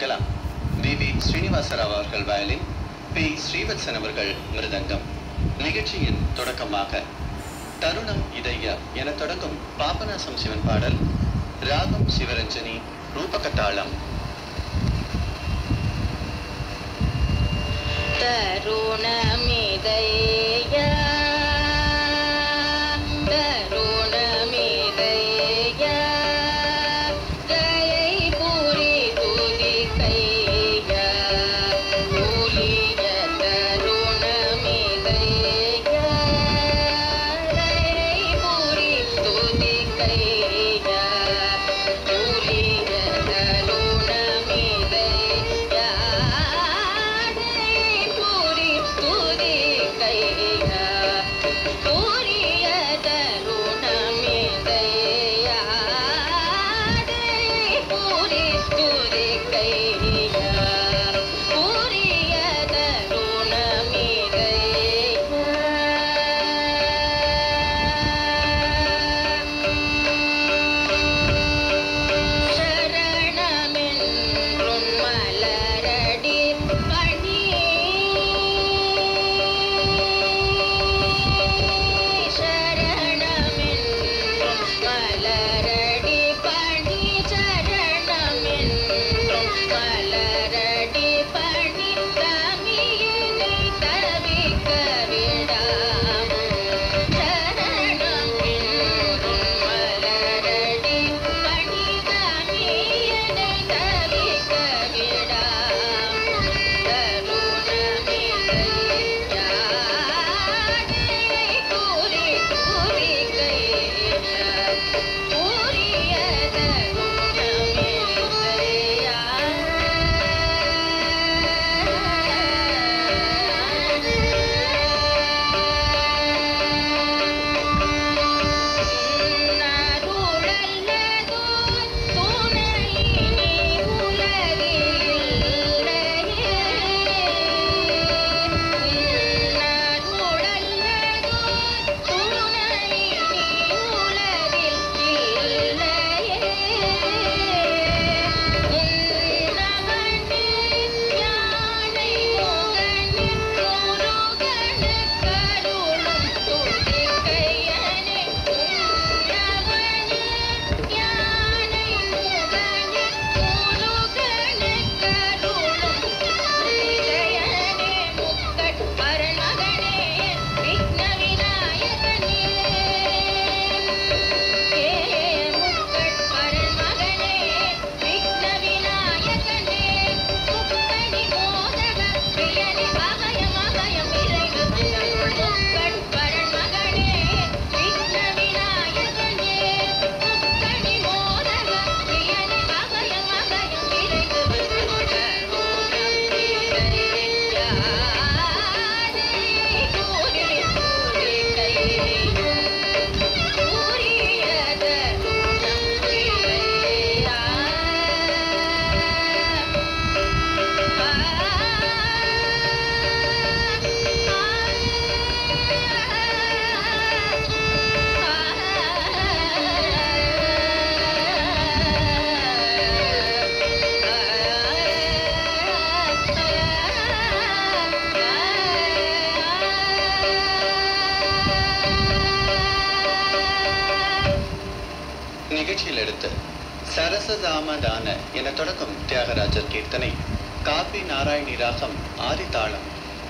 கேட்கலாம் we we Srinivasarao அவர்கள் violin B Srivatsan அவர்கள் மிருதங்கம் நிகழ்ச்சியின் தொடக்கமாக தருணம் இதய என தொடங்கும் பாபநாசம் சிவன் பாடல் ராகம் சிவரஞ்சனி ரூபகத்தாளம் தருணமிதைய தருணமிதைய கயை புரி துதிக்கைய கூலிய தருணமிதைய கயை புரி துதிக்கைய கூலிய தருணமிதைய பூரி துதி கையா பூரிய தருணமிதையா பூரி துதி கையா பூரிய தருணமிதையா சரணமென்றும் மலரடி பணி சரணமென்றும் மலரடி பணி சரணமென்றும் மலரடி பணி தமியினை தவிக்க விடாமல் சரணம் என்றும் மலரடி பணி தமியினை தவிக்க விடாமல் தருணமிதையா கூறி கூறி கையா கூறிய தருணமிதையா நருளல்லதோ துணையினி உலகில்லையே நருளல்லதோ துணையினி உலகில் இல்லையே உன்னவனே யானை முகனின் முருகனு கருளும் துதிக்கையனே உன்னவனே யானை முகனின் முருகனு கருளும் துதிக்கையனே முக்கட் பரமகனே விக்ன விநாயகனே ஏ முக்கட் பரமகனே விக்ன விநாயகனே முக்கணி மோதக பிரியனே அபயம் அபயம் இறைவு முக்கட் பரமகனே விக்ன விநாயகனே முக்கணி மோதக பிரியனே அபயம் அபயம் இறைவு நிகழ்ச்சியில் எடுத்து சரசதாமதான என தொடங்கும் தியாகராஜர் கீர்த்தனை காபி நாராயணி ராகம் ஆதித்தாளம்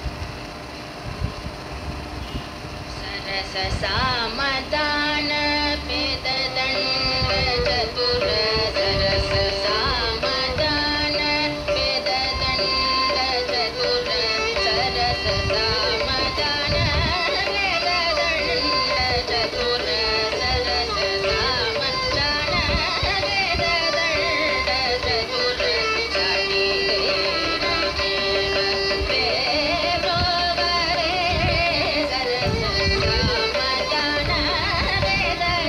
सरस सामदान वेददण्ड चतुर सरस सामदान वेददण्ड चतुर सरस सामदान वेददण्ड चतुर सरस सामदान वेददण्ड चतुर साटी देव देव रे सरस सामदान वेददण्ड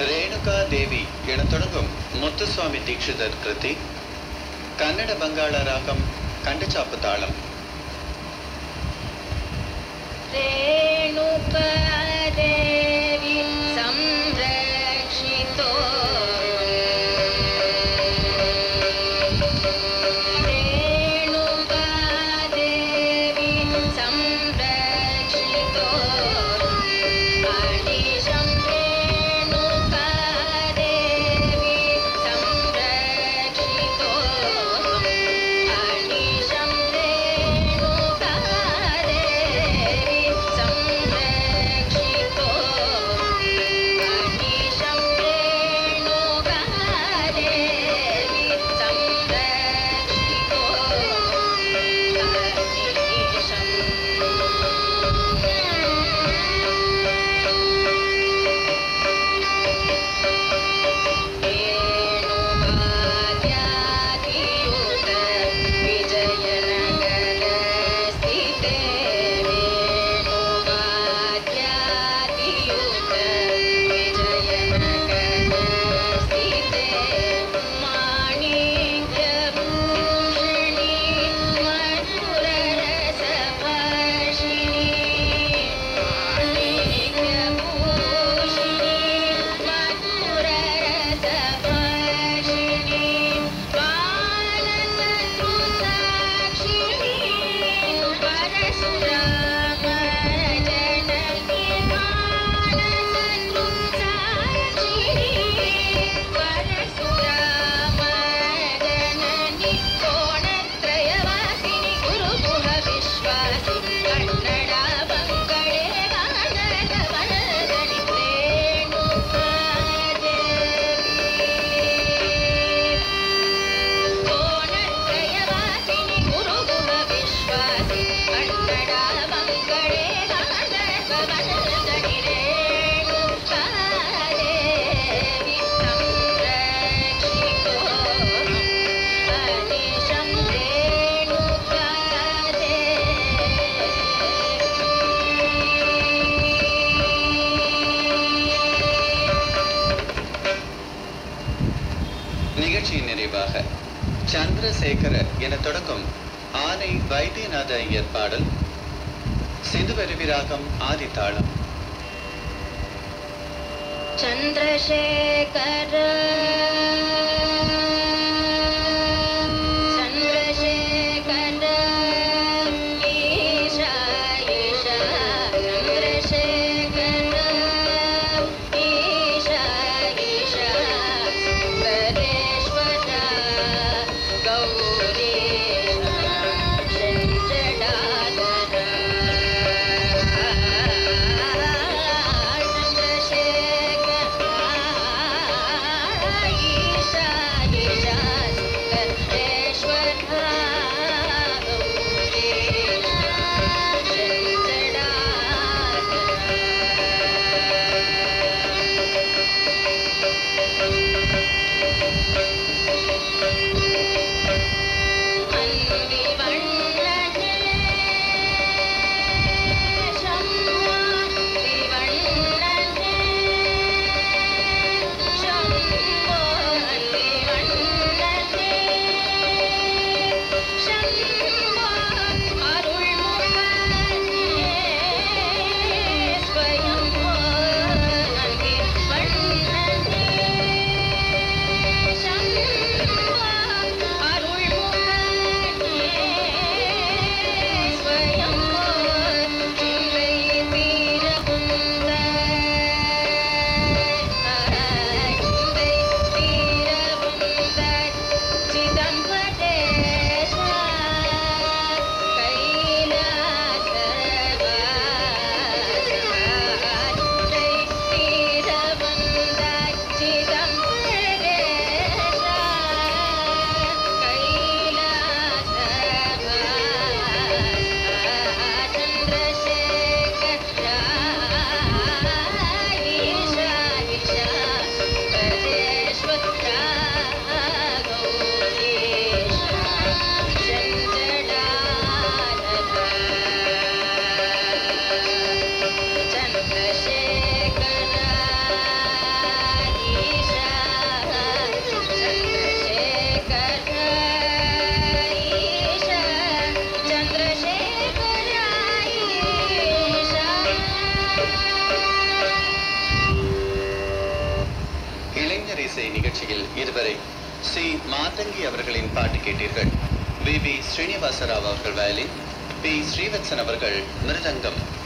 ரேணுகா தேவி என தொடங்கும் முத்துசுவாமி தீட்சிதர் கிருதி கன்னட பங்காள ராகம் கண்டச்சாப்பு தாளம் रेणुकादेवी संरक्षितो रेणुकादेवी संरक्षितो अनिशं रेणुकादेवी संरक्षितो अनिशं रेणुकादेवी संरक्षितो अनिशं रेणुकादेवी संरक्षितो ेणुकाद्यादियुत विजयनगरस्थिते रेणुकाद्यादियुत विजयनगरस्थिते माणिक्यभूषिणि मधुररसभाषिणि माणिक्यभूषिणि मधुररसभाषिणि बालशत्रुसाक्षिणि परशुरामजननी बालशत्रुसाक्षिणि परशुरामजननी कोणत्रयवासिनि गुरुगुह विश्वासि कन्नडा बङ्गळे गानकवन्दनि रेणुकादेवी कोणत्रयवासिनि गुरुगुह विश्वासि कन्नडा मङ्गळे गानकवन्दनि रेणुकादेवी संरक्षितो अनिशं நிகழ்ச்சியின் நிறைவாக சந்திரசேகர என தொடங்கும் ஆனை வைத்தியநாத ஐயர் பாடல் சிந்துவருவி ராகம் ஆதித்தாளம் चन्द्रशेखर चन्द्रशेखर ईशा ईशा चन्द्रशेखर ईशा ईशा सुन्दरेश्वर गौरीश चञ्चलाधर चन्द्रशेखर நிகழ்ச்சியில் இதுவரை சி மாதங்கி அவர்களின் பாட்டு கேட்டீர்கள் வி பி ஸ்ரீனிவாசராவ் அவர்கள் வயலின் பி ஸ்ரீவத்சன் அவர்கள் மிருதங்கம்